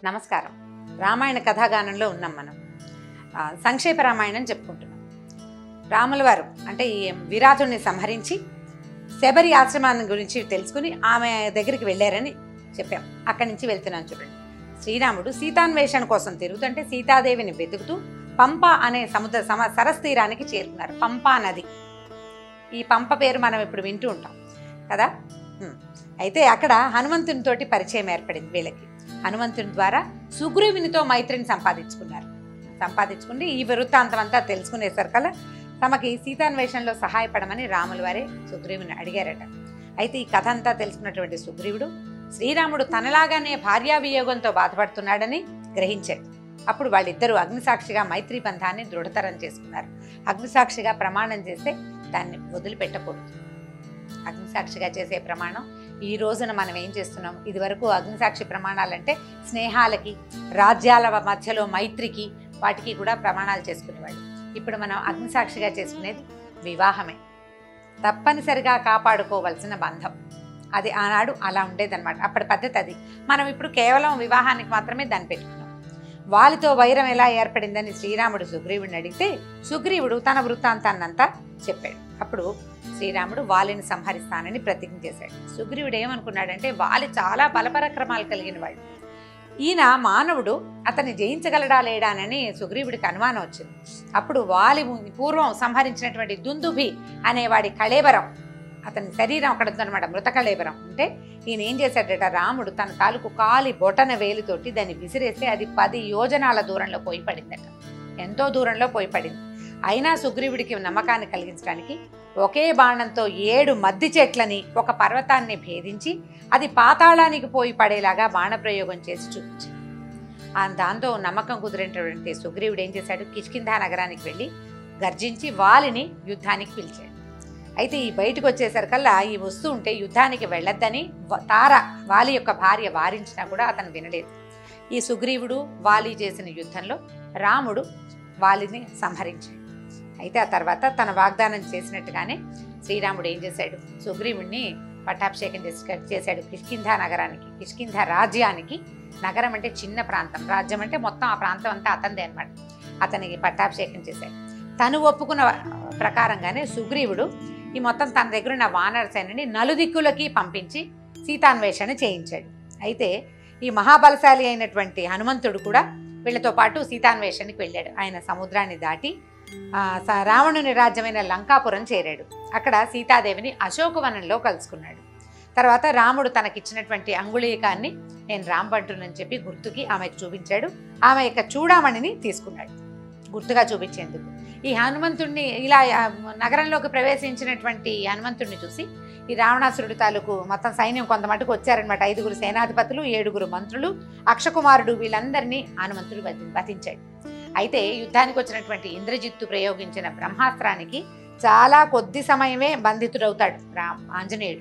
నమస్కారం రామాయణ కథాగానంలో ఉన్నాం మనం ఆ, సంక్షేప రామాయణం చెప్పుకుంటున్నాం రాముల వారు అంటే ఈ విరాటుని సంహరించి శబరి ఆశ్రమాన్ని గురించి తెలుసుకుని ఆమె దగ్గరికి వెళ్ళారని చెప్పాం అక్కడి నుంచి వెళ్తున్నాను చూడండి శ్రీరాముడు సీతాన్వేషణ కోసం తిరుగుతుంటే సీతాదేవిని వెతుకుతూ పంప అనే సముద్ర సమ సరస్ తీరానికి చేరుకున్నారు పంపా నది ఈ పంప పేరు మనం ఇప్పుడు వింటూ ఉంటాం కదా హ్మ్. అయితే అక్కడ హనుమంతునితోటి పరిచయం ఏర్పడింది వీళ్ళకి హనుమంతుని ద్వారా సుగ్రీవునితో మైత్రిని సంపాదించుకున్నారు సంపాదించుకుని ఈ వృత్తాంతం అంతా తెలుసుకునేసరికల్లా తమకి సీతాన్వేషణలో సహాయపడమని రాముల వారే సుగ్రీవుని అడిగారట అయితే ఈ కథ అంతా తెలుసుకున్నటువంటి సుగ్రీవుడు శ్రీరాముడు తనలాగానే భార్యా వియోగంతో బాధపడుతున్నాడని గ్రహించాడు అప్పుడు వాళ్ళిద్దరూ అగ్నిసాక్షిగా మైత్రి బంధాన్ని దృఢతరం చేసుకున్నారు అగ్నిసాక్షిగా ప్రమాణం చేస్తే దాన్ని వదిలిపెట్టకూడదు అగ్నిసాక్షిగా చేసే ప్రమాణం ఈ రోజున మనం ఏం చేస్తున్నాం ఇదివరకు అగ్నిసాక్షి ప్రమాణాలంటే స్నేహాలకి రాజ్యాల మధ్యలో మైత్రికి వాటికి కూడా ప్రమాణాలు చేసుకునేవాళ్ళు ఇప్పుడు మనం అగ్నిసాక్షిగా చేసుకునేది వివాహమే తప్పనిసరిగా కాపాడుకోవలసిన బంధం అది ఆనాడు అలా ఉండేదన్నమాట అప్పటి పద్ధతి అది మనం ఇప్పుడు కేవలం వివాహానికి మాత్రమే దాన్ని పెట్టుకున్నాం వాలితో వైరం ఎలా ఏర్పడిందని శ్రీరాముడు సుగ్రీవుడిని అడిగితే సుగ్రీవుడు తన వృత్తాంతాన్నంతా చెప్పాడు అప్పుడు శ్రీరాముడు వాలిని సంహరిస్తానని ప్రతిజ్ఞ చేశాడు సుగ్రీవుడు ఏమనుకున్నాడంటే వాలి చాలా బలపరాక్రమాలు కలిగిన వాడు ఈయన మానవుడు అతన్ని జయించగలడా లేడానని సుగ్రీవుడికి అనుమానం వచ్చింది అప్పుడు వాలి పూర్వం సంహరించినటువంటి దుందుభి అనేవాడి కళేబరం అతని శరీరం అక్కడ ఉందన్నమాట మృత కళేబరం అంటే ఈయన ఏం చేశాడట రాముడు తన తాలూకు కాలి బొటన వేలుతోటి దాన్ని విసిరేస్తే అది పది యోజనాల దూరంలో పోయి పడిందట ఎంతో దూరంలో పోయి పడింది అయినా సుగ్రీవుడికి నమ్మకాన్ని కలిగించడానికి ఒకే బాణంతో ఏడు మద్ది చెట్లని ఒక పర్వతాన్ని భేదించి అది పాతాళానికి పోయి పడేలాగా బాణప్రయోగం చేసి చూపించింది ఆ దాంతో నమ్మకం కుదిరినటువంటి సుగ్రీవుడు ఏం చేశాడు కిష్కింధా నగరానికి వెళ్ళి గర్జించి వాలిని యుద్ధానికి పిలిచాడు అయితే ఈ బయటకు వచ్చేసరికల్లా ఈ వస్తూ ఉంటే యుద్ధానికి వెళ్ళొద్దని వ- తార వాలి యొక్క భార్య వారించినా కూడా అతను వినలేదు ఈ సుగ్రీవుడు వాలి చేసిన యుద్ధంలో రాముడు వాలిని సంహరించాడు అయితే ఆ తర్వాత తన వాగ్దానం చేసినట్టుగానే శ్రీరాముడు ఏం చేశాడు సుగ్రీవుడిని పట్టాభిషేకం చేసి చేశాడు కిష్కింధా నగరానికి కిష్కింధ రాజ్యానికి నగరం అంటే చిన్న ప్రాంతం రాజ్యం అంటే మొత్తం ఆ ప్రాంతం అంతా అతందే అనమాట అతనికి పట్టాభిషేకం చేశాడు తను ఒప్పుకున్న ప్రకారంగానే సుగ్రీవుడు ఈ మొత్తం తన దగ్గర ఉన్న వానర సేనని నలుదిక్కులకి పంపించి సీతాన్వేషణ చేయించాడు అయితే ఈ మహాబలశాలి అయినటువంటి హనుమంతుడు కూడా వీళ్ళతో పాటు సీతాన్వేషణకి వెళ్ళాడు ఆయన సముద్రాన్ని దాటి ఆ, స- రావణుని రాజ్యమైన లంకాపురం చేరాడు అక్కడ సీతాదేవిని అశోకవనంలో కలుసుకున్నాడు తర్వాత రాముడు తనకిచ్చినటువంటి అంగుళీకాన్ని నేను రాంబంటునని చెప్పి గుర్తుకి ఆమెకు చూపించాడు ఆమె యొక్క చూడామణిని తీసుకున్నాడు గుర్తుగా చూపించేందుకు ఈ హనుమంతుడిని ఇలా ఆ, నగరంలోకి ప్రవేశించినటువంటి ఈ హనుమంతుడిని చూసి ఈ రావణాసురుడి తాలూకు మొత్తం సైన్యం కొంత మటుకు వచ్చారనమాట ఐదుగురు సేనాధిపతులు ఏడుగురు మంత్రులు అక్షకుమారుడు వీళ్ళందరినీ హనుమంతుడు వధి- వధించాడు అయితే యుద్ధానికి వచ్చినటువంటి ఇంద్రజిత్తు ప్రయోగించిన బ్రహ్మాస్త్రానికి చాలా కొద్ది సమయమే బంధితుడవుతాడు రా ఆంజనేయుడు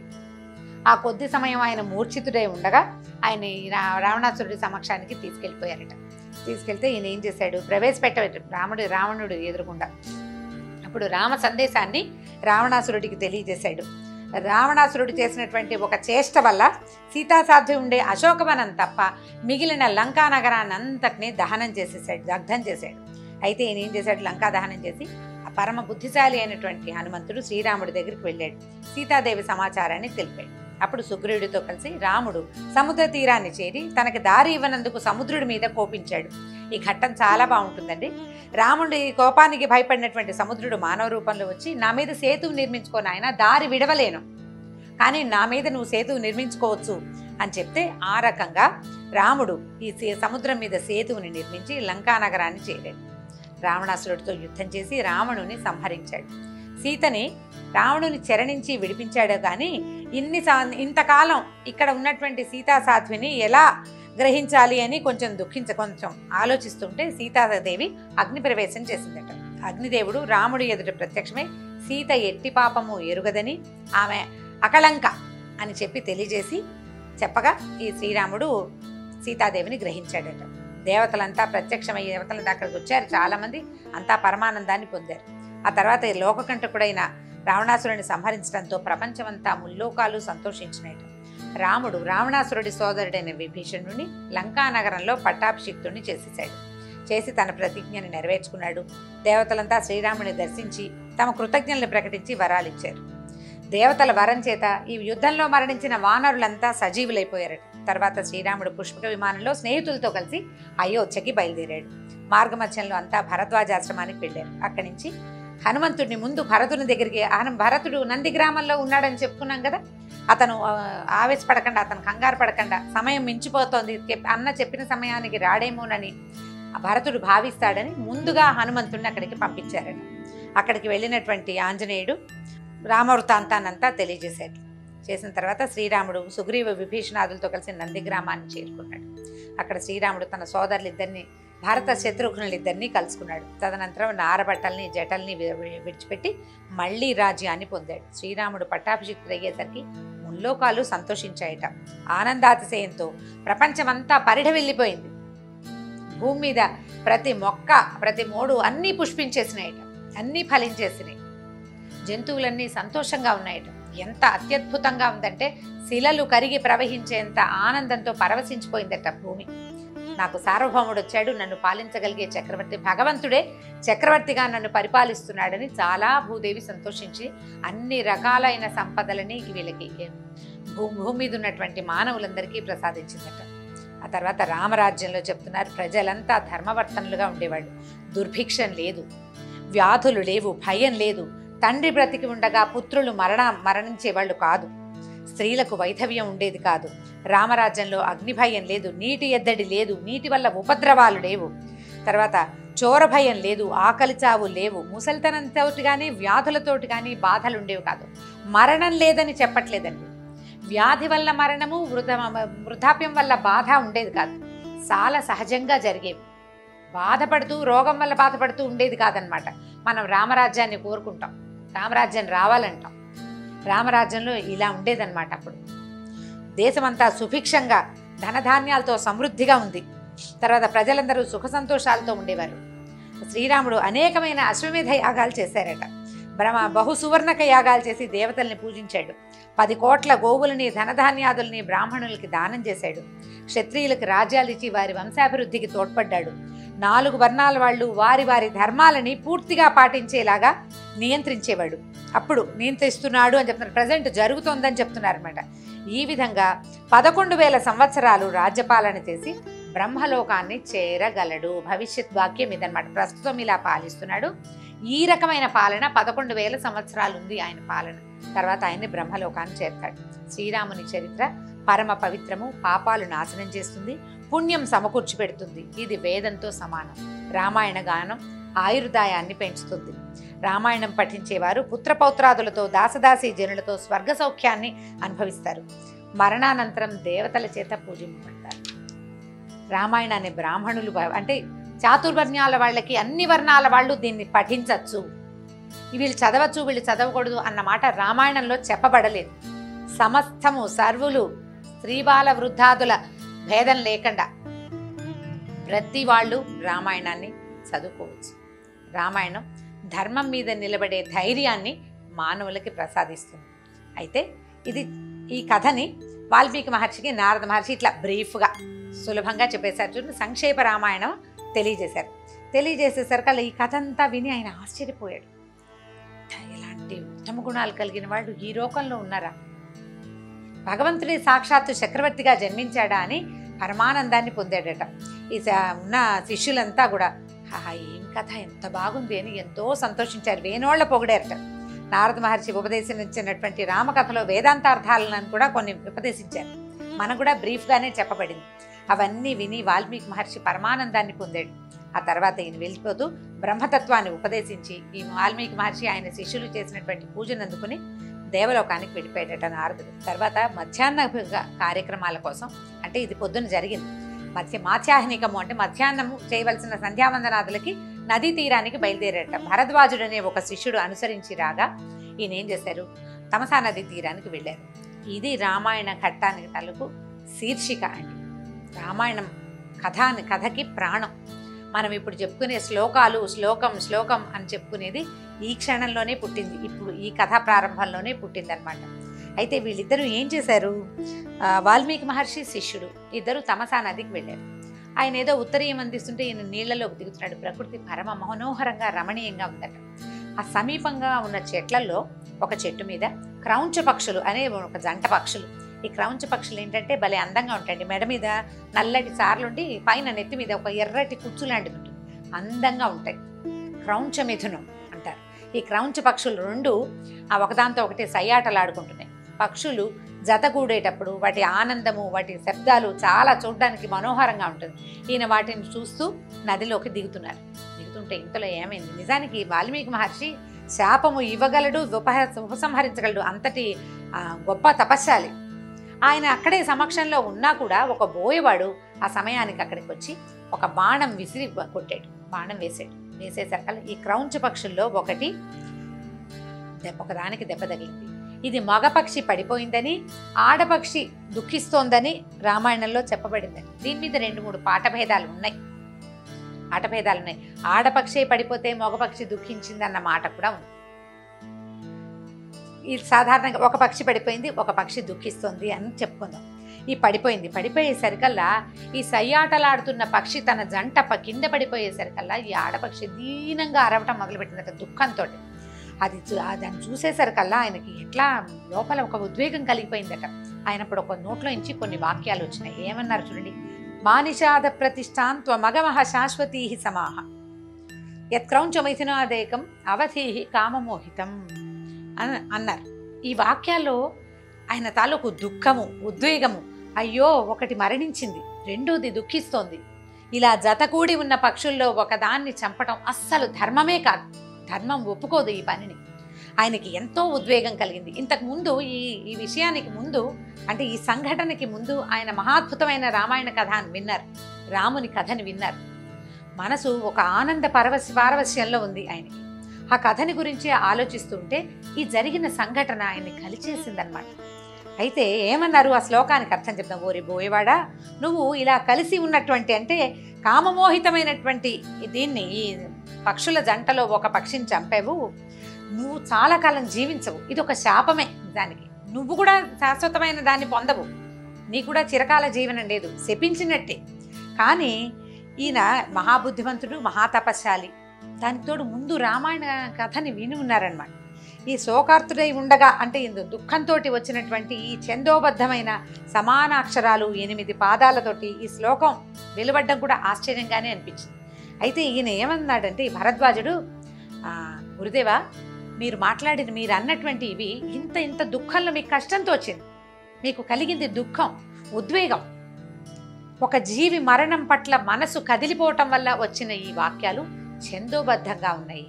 ఆ కొద్ది సమయం ఆయన మూర్ఛితుడై ఉండగా ఆయన ఈ రా- రావణాసురుడి సమక్షానికి తీసుకెళ్ళిపోయారట తీసుకెళ్తే ఈయన ఏం చేశాడు ప్రవేశపెట్ట రాముడు రావణుడు ఎదురుకుండా అప్పుడు రామ సందేశాన్ని రావణాసురుడికి తెలియజేశాడు రావణాసురుడు చేసినటువంటి ఒక చేష్ట వల్ల సీతాసాధ్యం ఉండే అశోకవనం తప్ప మిగిలిన లంకా నగరాన్ని అంతటినీ దహనం చేసేసాడు దగ్ధం చేశాడు అయితే ఈయన ఏం చేశాడు లంకా దహనం చేసి ఆ పరమ బుద్ధిశాలి అయినటువంటి హనుమంతుడు శ్రీరాముడి దగ్గరికి వెళ్ళాడు సీతాదేవి సమాచారాన్ని తెలిపాడు అప్పుడు సుగ్రీవుడితో కలిసి రాముడు సముద్ర తీరాన్ని చేరి తనకి దారి ఇవ్వనందుకు సముద్రుడి మీద కోపించాడు ఈ ఘట్టం చాలా బాగుంటుందండి రాముడి కోపానికి భయపడినటువంటి సముద్రుడు మానవ రూపంలో వచ్చి నా మీద సేతువు నిర్మించుకో నాయన దారి విడవలేను కానీ నా మీద నువ్వు సేతువు నిర్మించుకోవచ్చు అని చెప్తే ఆ రకంగా రాముడు ఈ సే- సముద్రం మీద సేతువుని నిర్మించి లంకా నగరాన్ని చేరాడు రావణాసురుడితో యుద్ధం చేసి రావణుని సంహరించాడు సీతని రావణుని చెరణించి విడిపించాడు కానీ ఇన్ని సా- ఇంతకాలం ఇక్కడ ఉన్నటువంటి సీతా సాధ్విని ఎలా గ్రహించాలి అని కొంచెం దుఃఖించ కొంచెం ఆలోచిస్తుంటే సీతాదేవి అగ్ని ప్రవేశం చేసిందట అగ్నిదేవుడు రాముడి ఎదుట ప్రత్యక్షమై సీత ఎట్టి పాపము ఎరుగదని ఆమె అకళంక అని చెప్పి తెలియజేసి చెప్పగా ఈ శ్రీరాముడు సీతాదేవిని గ్రహించాడట దేవతలంతా ప్రత్యక్షమై దేవతలంతా అక్కడికి వచ్చారు చాలామంది అంతా పరమానందాన్ని పొందారు ఆ తర్వాత ఈ లోకకంటకుడైన రావణాసురుని సంహరించడంతో ప్రపంచమంతా ముల్లోకాలు సంతోషించినాయట రాముడు రావణాసురుడి సోదరుడైన విభీషణుని లంకా నగరంలో పట్టాభిషిక్తుడిని చేసేశాడు చేసి తన ప్రతిజ్ఞని నెరవేర్చుకున్నాడు దేవతలంతా శ్రీరాముని దర్శించి తమ కృతజ్ఞతలు ప్రకటించి వరాలిచ్చారు దేవతల వరం చేత ఈ యుద్ధంలో మరణించిన వానరులంతా సజీవులైపోయారట తర్వాత శ్రీరాముడు పుష్పక విమానంలో స్నేహితులతో కలిసి అయోధ్యకి బయలుదేరాడు మార్గమధ్యంలో అంతా భరద్వాజాశ్రమానికి వెళ్ళారు అక్కడి నుంచి హనుమంతుడిని ముందు భరతుని దగ్గరికి హను- భరతుడు నంది గ్రామంలో ఉన్నాడని చెప్పుకున్నాం కదా అతను ఆ, ఆవేశపడకుండా అతను కంగారు పడకుండా సమయం మించిపోతోంది చెప్- అన్న చెప్పిన సమయానికి రాడేమోనని ఆ భరతుడు భావిస్తాడని ముందుగా హనుమంతుడిని అక్కడికి పంపించారట అక్కడికి వెళ్ళినటువంటి ఆంజనేయుడు రామవృతాంతానంతా తెలియజేశాడు చేసిన తర్వాత శ్రీరాముడు సుగ్రీవ విభీషణాదులతో కలిసి నంది గ్రామాన్ని చేరుకున్నాడు అక్కడ శ్రీరాముడు తన సోదరులిద్దరిని భారత శత్రుఘ్నులిద్దరినీ కలుసుకున్నాడు తదనంతరం నారబట్టల్ని జటల్ని వి- వి- విడిచిపెట్టి మళ్ళీ రాజ్యాన్ని పొందాడు శ్రీరాముడు పట్టాభిషిక్తుడయ్యేసరికి ముల్లోకాలు సంతోషించాయట ఆనందాతిశయంతో ప్రపంచమంతా పరిఢ వెళ్ళిపోయింది భూమి మీద ప్రతి మొక్క ప్రతి మోడు అన్నీ పుష్పించేసినాయట అన్నీ ఫలించేసినాయి జంతువులన్నీ సంతోషంగా ఉన్నాయట ఎంత అత్యద్భుతంగా ఉందంటే శిలలు కరిగి ప్రవహించేంత ఆనందంతో పరవశించిపోయిందట భూమి నాకు సార్వభౌముడు వచ్చాడు నన్ను పాలించగలిగే చక్రవర్తి భగవంతుడే చక్రవర్తిగా నన్ను పరిపాలిస్తున్నాడని చాలా భూదేవి సంతోషించి అన్ని రకాలైన సంపదలని వీళ్ళకి భూ భూమి మీద ఉన్నటువంటి మానవులందరికీ ప్రసాదించిందట ఆ తర్వాత రామరాజ్యంలో చెప్తున్నారు ప్రజలంతా ధర్మవర్తనులుగా ఉండేవాళ్ళు దుర్భిక్షం లేదు వ్యాధులు లేవు భయం లేదు తండ్రి బ్రతికి ఉండగా పుత్రులు మరణ మరణించేవాళ్ళు కాదు స్త్రీలకు వైధవ్యం ఉండేది కాదు రామరాజ్యంలో అగ్నిభయం లేదు నీటి ఎద్దడి లేదు నీటి వల్ల ఉపద్రవాలు లేవు తర్వాత చోర భయం లేదు ఆకలి చావు లేవు ముసలితనంతో కానీ వ్యాధులతోటి కానీ బాధలు ఉండేవి కాదు మరణం లేదని చెప్పట్లేదండి వ్యాధి వల్ల మరణము వృధ వృద్ధాప్యం వల్ల బాధ ఉండేది కాదు చాలా సహజంగా జరిగేవి బాధపడుతూ రోగం వల్ల బాధపడుతూ ఉండేది కాదనమాట మనం రామరాజ్యాన్ని కోరుకుంటాం రామరాజ్యం రావాలంటాం రామరాజ్యంలో ఇలా ఉండేదన్నమాట అప్పుడు దేశమంతా సుభిక్షంగా ధనధాన్యాలతో సమృద్ధిగా ఉంది తర్వాత ప్రజలందరూ సుఖ సంతోషాలతో ఉండేవారు శ్రీరాముడు అనేకమైన అశ్వమేధ యాగాలు చేశారట బ్రహ్మ బహు సువర్ణక యాగాలు చేసి దేవతల్ని పూజించాడు పది కోట్ల గోవులని ధనధాన్యాదుల్ని బ్రాహ్మణులకి దానం చేశాడు క్షత్రియులకు రాజ్యాలు ఇచ్చి వారి వంశాభివృద్ధికి తోడ్పడ్డాడు నాలుగు వర్ణాల వాళ్ళు వారి వారి ధర్మాలని పూర్తిగా పాటించేలాగా నియంత్రించేవాడు అప్పుడు నియంత్రిస్తున్నాడు అని చెప్తున్నారు ప్రజెంట్ జరుగుతోందని చెప్తున్నారు అనమాట ఈ విధంగా పదకొండు వేల సంవత్సరాలు రాజ్యపాలన చేసి బ్రహ్మలోకాన్ని చేరగలడు భవిష్యత్ వాక్యం ఇదనమాట ప్రస్తుతం ఇలా పాలిస్తున్నాడు ఈ రకమైన పాలన పదకొండు వేల సంవత్సరాలు ఉంది ఆయన పాలన తర్వాత ఆయన్ని బ్రహ్మలోకాన్ని చేరుతాడు శ్రీరాముని చరిత్ర పరమ పవిత్రము పాపాలు నాశనం చేస్తుంది పుణ్యం సమకూర్చి పెడుతుంది ఇది వేదంతో సమానం రామాయణ గానం ఆయుర్దాయాన్ని పెంచుతుంది రామాయణం పఠించేవారు పుత్రపౌత్రాదులతో దాసదాసి జనులతో స్వర్గ సౌఖ్యాన్ని అనుభవిస్తారు మరణానంతరం దేవతల చేత పూజింపబడతారు రామాయణాన్ని బ్రాహ్మణులు భ- అంటే చాతుర్వర్ణ్యాల వాళ్ళకి అన్ని వర్ణాల వాళ్ళు దీన్ని పఠించవచ్చు వీళ్ళు చదవచ్చు వీళ్ళు చదవకూడదు అన్న మాట రామాయణంలో చెప్పబడలేదు సమస్తము సర్వులు స్త్రీబాల వృద్ధాదుల భేదం లేకుండా ప్రతి వాళ్ళు రామాయణాన్ని చదువుకోవచ్చు రామాయణం ధర్మం మీద నిలబడే ధైర్యాన్ని మానవులకి ప్రసాదిస్తుంది అయితే ఇది ఈ కథని వాల్మీకి మహర్షికి నారద మహర్షి ఇట్లా బ్రీఫ్గా సులభంగా చెప్పేశారు చూడండి సంక్షేప రామాయణం తెలియజేశారు తెలియజేసేసరికి అలా ఈ కథ అంతా విని ఆయన ఆశ్చర్యపోయాడు ఇలాంటి ఉత్తమ గుణాలు కలిగిన వాళ్ళు ఈ లోకంలో ఉన్నారా భగవంతుడి సాక్షాత్తు చక్రవర్తిగా జన్మించాడా అని పరమానందాన్ని పొందాడట ఈ స- ఉన్న శిష్యులంతా కూడా "ఆహా, ఏం కథ ఎంత బాగుంది అని ఎంతో సంతోషించారు వేణోళ్ల పొగిడారట నారద మహర్షి ఉపదేశించినటువంటి రామకథలో వేదాంతార్థాలను కూడా కొన్ని ఉపదేశించారు మనకు కూడా బ్రీఫ్గానే చెప్పబడింది అవన్నీ విని వాల్మీకి మహర్షి పరమానందాన్ని పొందాడు ఆ తర్వాత ఈయన వెళ్ళిపోతూ బ్రహ్మతత్వాన్ని ఉపదేశించి ఈ వాల్మీకి మహర్షి ఆయన శిష్యులు చేసినటువంటి పూజను అందుకుని దేవలోకానికి వెళ్ళిపోయాడట నారదుడు తర్వాత మధ్యాహ్న భ- కార్యక్రమాల కోసం అంటే ఇది పొద్దున జరిగింది మధ్య మాధ్యాహ్నికము అంటే మధ్యాహ్నము చేయవలసిన సంధ్యావందనాదులకి నదీ తీరానికి బయలుదేరారట భరద్వాజుడు అనే ఒక శిష్యుడు అనుసరించి రాగా ఈయన ఏం చేశారు తమసా నది తీరానికి వెళ్ళారు ఇది రామాయణ ఘట్టానికి తలకు శీర్షిక అండి రామాయణం కథ అని కథకి ప్రాణం మనం ఇప్పుడు చెప్పుకునే శ్లోకాలు శ్లోకం శ్లోకం అని చెప్పుకునేది ఈ క్షణంలోనే పుట్టింది ఇప్పుడు ఈ కథ ప్రారంభంలోనే పుట్టిందనమాట అయితే వీళ్ళిద్దరూ ఏం చేశారు ఆ, వాల్మీకి మహర్షి శిష్యుడు ఇద్దరు తమసా నదికి వెళ్ళారు ఆయన ఏదో ఉత్తరీయం అందిస్తుంటే ఈయన నీళ్లలోకి దిగుతున్నాడు ప్రకృతి పరమ మనోహరంగా రమణీయంగా ఉందట ఆ సమీపంగా ఉన్న చెట్లలో ఒక చెట్టు మీద క్రౌంచ పక్షులు అనే ఒక జంట పక్షులు ఈ క్రౌంచ పక్షులు ఏంటంటే భలే అందంగా ఉంటాయండి మెడ మీద నల్లటి సార్లుండి పైన నెత్తి మీద ఒక ఎర్రటి కుచ్చు లాంటిది ఉంటుంది అందంగా ఉంటాయి క్రౌంచ మిథునం అంటారు ఈ క్రౌంచ పక్షులు రెండు ఆ ఒకదాంతో ఒకటి సయ్యాటలాడుకుంటున్నాయి పక్షులు జతగూడేటప్పుడు వాటి ఆనందము వాటి శబ్దాలు చాలా చూడడానికి మనోహరంగా ఉంటుంది ఈయన వాటిని చూస్తూ నదిలోకి దిగుతున్నారు దిగుతుంటే ఇంతలో ఏమైంది నిజానికి వాల్మీకి మహర్షి శాపము ఇవ్వగలడు ఉపహ ఉపసంహరించగలడు అంతటి ఆ, గొప్ప తపస్శాలి ఆయన అక్కడే సమక్షంలో ఉన్నా కూడా ఒక బోయవాడు ఆ సమయానికి అక్కడికి వచ్చి ఒక బాణం విసిరి కొట్టాడు బాణం వేసాడు వేసేసరికల్లా ఈ క్రౌంచ పక్షుల్లో ఒకటి దెబ్బ ఒకదానికి దెబ్బ తగిలింది ఇది మగపక్షి పడిపోయిందని ఆడపక్షి దుఃఖిస్తోందని రామాయణంలో చెప్పబడిందని దీని మీద రెండు మూడు పాఠభేదాలు ఉన్నాయి పాఠభేదాలు ఉన్నాయి ఆడపక్షే పడిపోతే మగపక్షి దుఃఖించిందన్న మాట కూడా ఉంది ఈ సాధారణంగా ఒక పక్షి పడిపోయింది ఒక పక్షి దుఃఖిస్తుంది అని చెప్పుకుందాం ఈ పడిపోయింది పడిపోయేసరికల్లా ఈ సయ్యాటలాడుతున్న పక్షి తన జంట ప- కింద పడిపోయేసరికల్లా ఈ ఆడపక్షి దీనంగా అరవటం మొదలుపెట్టిందట దుఃఖంతో అది చూ- ఆ దాన్ని చూసేసరికల్లా ఆయనకి ఎట్లా లోపల ఒక ఉద్వేగం కలిగిపోయిందట ఆయన ఇప్పుడు ఒక నోట్లో నుంచి కొన్ని వాక్యాలు వచ్చినాయి ఏమన్నారు చూడండి మానిషాద ప్రతిష్టాన్ త్వమగమహ శాశ్వతీ సమాహ యత్క్రౌంచమైథునాదేకం అవధీహి కామమోహితం అని అన్నారు ఈ వాక్యాల్లో ఆయన తాలూకు దుఃఖము ఉద్వేగము అయ్యో ఒకటి మరణించింది రెండోది దుఃఖిస్తోంది ఇలా జతకూడి ఉన్న పక్షుల్లో ఒకదాన్ని చంపటం అస్సలు ధర్మమే కాదు ధర్మం ఒప్పుకోదు ఈ పనిని ఆయనకి ఎంతో ఉద్వేగం కలిగింది ఇంతకు ముందు ఈ ఈ విషయానికి ముందు అంటే ఈ సంఘటనకి ముందు ఆయన మహాద్భుతమైన రామాయణ కథ అని విన్నారు రాముని కథని విన్నారు మనసు ఒక ఆనంద పరవశ పారవశ్యంలో ఉంది ఆయనకి ఆ కథని గురించి ఆలోచిస్తుంటే ఈ జరిగిన సంఘటన ఆయన్ని కలిచేసిందనమాట అయితే ఏమన్నారు ఆ శ్లోకానికి అర్థం చెప్తాం ఓరి బోయేవాడా నువ్వు ఇలా కలిసి ఉన్నటువంటి అంటే కామమోహితమైనటువంటి దీన్ని ఈ పక్షుల జంటలో ఒక పక్షిని చంపావు నువ్వు చాలా కాలం జీవించవు ఇది ఒక శాపమే దానికి నువ్వు కూడా శాశ్వతమైన దాన్ని పొందవు నీకు కూడా చిరకాల జీవనం లేదు శపించినట్టే కానీ ఈయన మహాబుద్ధిమంతుడు మహాతపశాలి దానికి తోడు ముందు రామాయణ కథని విని ఉన్నారనమాట ఈ శోకార్తుడై ఉండగా అంటే ఇందు దుఃఖంతో వచ్చినటువంటి ఈ ఛందోబద్ధమైన సమాన అక్షరాలు ఎనిమిది పాదాలతోటి ఈ శ్లోకం వెలువడ్డం కూడా ఆశ్చర్యంగానే అనిపించింది అయితే ఈయన ఏమన్నాడంటే ఈ భరద్వాజుడు "ఆ, గురుదేవా మీరు మాట్లాడిన మీరు అన్నటువంటి ఇవి ఇంత ఇంత దుఃఖంలో మీకు కష్టంతో వచ్చింది మీకు కలిగింది దుఃఖం ఉద్వేగం ఒక జీవి మరణం పట్ల మనసు కదిలిపోవటం వల్ల వచ్చిన ఈ వాక్యాలు ఛందోబద్ధంగా ఉన్నాయి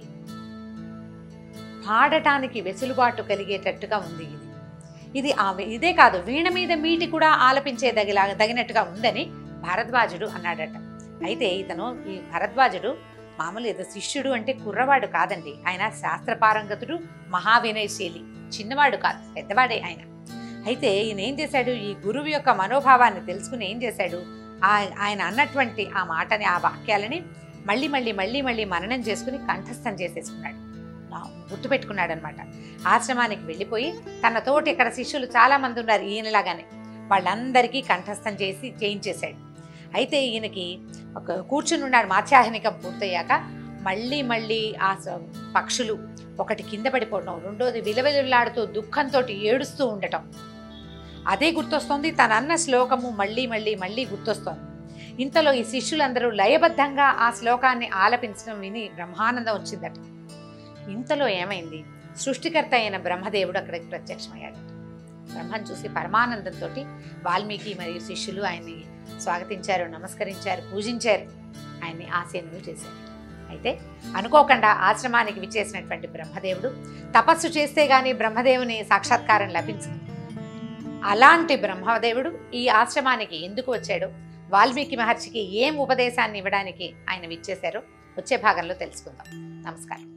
పాడటానికి వెసులుబాటు కలిగేటట్టుగా ఉంది ఇది ఇది ఆ ఇదే కాదు వీణ మీద మీటి కూడా ఆలపించే దగిలా తగినట్టుగా ఉందని భరద్వాజుడు అన్నాడట అయితే ఇతను ఈ భరద్వాజుడు మామూలు ఏదో శిష్యుడు అంటే కుర్రవాడు కాదండి ఆయన శాస్త్రపారంగతుడు మహావినయశీలి చిన్నవాడు కాదు పెద్దవాడే ఆయన అయితే ఈయన ఏం చేశాడు ఈ గురువు యొక్క మనోభావాన్ని తెలుసుకుని ఏం చేశాడు ఆ- ఆయన అన్నటువంటి ఆ మాటని ఆ వాక్యాలని మళ్ళీ మళ్ళీ మళ్ళీ మళ్ళీ మననం చేసుకుని కంఠస్థం చేసేసుకున్నాడు నా- గుర్తుపెట్టుకున్నాడు అనమాట ఆశ్రమానికి వెళ్ళిపోయి తన తోటి ఇక్కడ శిష్యులు చాలా మంది ఉన్నారు ఈయనలాగానే వాళ్ళందరికీ కంఠస్థం చేసి చేయించేశాడు అయితే ఈయనకి ఒక కూర్చుని ఉన్నాడు మాత్యాహనికం పూర్తయ్యాక మళ్ళీ మళ్ళీ ఆ స- పక్షులు ఒకటి కింద పడిపోవడం రెండోది విలవిల్లాడుతూ దుఃఖంతో ఏడుస్తూ ఉండటం అదే గుర్తొస్తోంది తన అన్న శ్లోకము మళ్ళీ మళ్ళీ మళ్ళీ గుర్తొస్తోంది ఇంతలో ఈ శిష్యులందరూ లయబద్ధంగా ఆ శ్లోకాన్ని ఆలపించడం విని బ్రహ్మానందం వచ్చిందట ఇంతలో ఏమైంది సృష్టికర్త అయిన బ్రహ్మదేవుడు అక్కడికి ప్రత్యక్షమయ్యాడు బ్రహ్మను చూసి పరమానందంతో వాల్మీకి మరియు శిష్యులు ఆయన్ని స్వాగతించారు నమస్కరించారు పూజించారు ఆయన్ని ఆసీనులు చేశారు అయితే అనుకోకుండా ఆశ్రమానికి విచ్చేసినటువంటి బ్రహ్మదేవుడు తపస్సు చేస్తే గాని బ్రహ్మదేవుని సాక్షాత్కారం లభించదు అలాంటి బ్రహ్మదేవుడు ఈ ఆశ్రమానికి ఎందుకు వచ్చాడో వాల్మీకి మహర్షికి ఏం ఉపదేశాన్ని ఇవ్వడానికి ఆయన విచ్చేశారో వచ్చే భాగంలో తెలుసుకుందాం నమస్కారం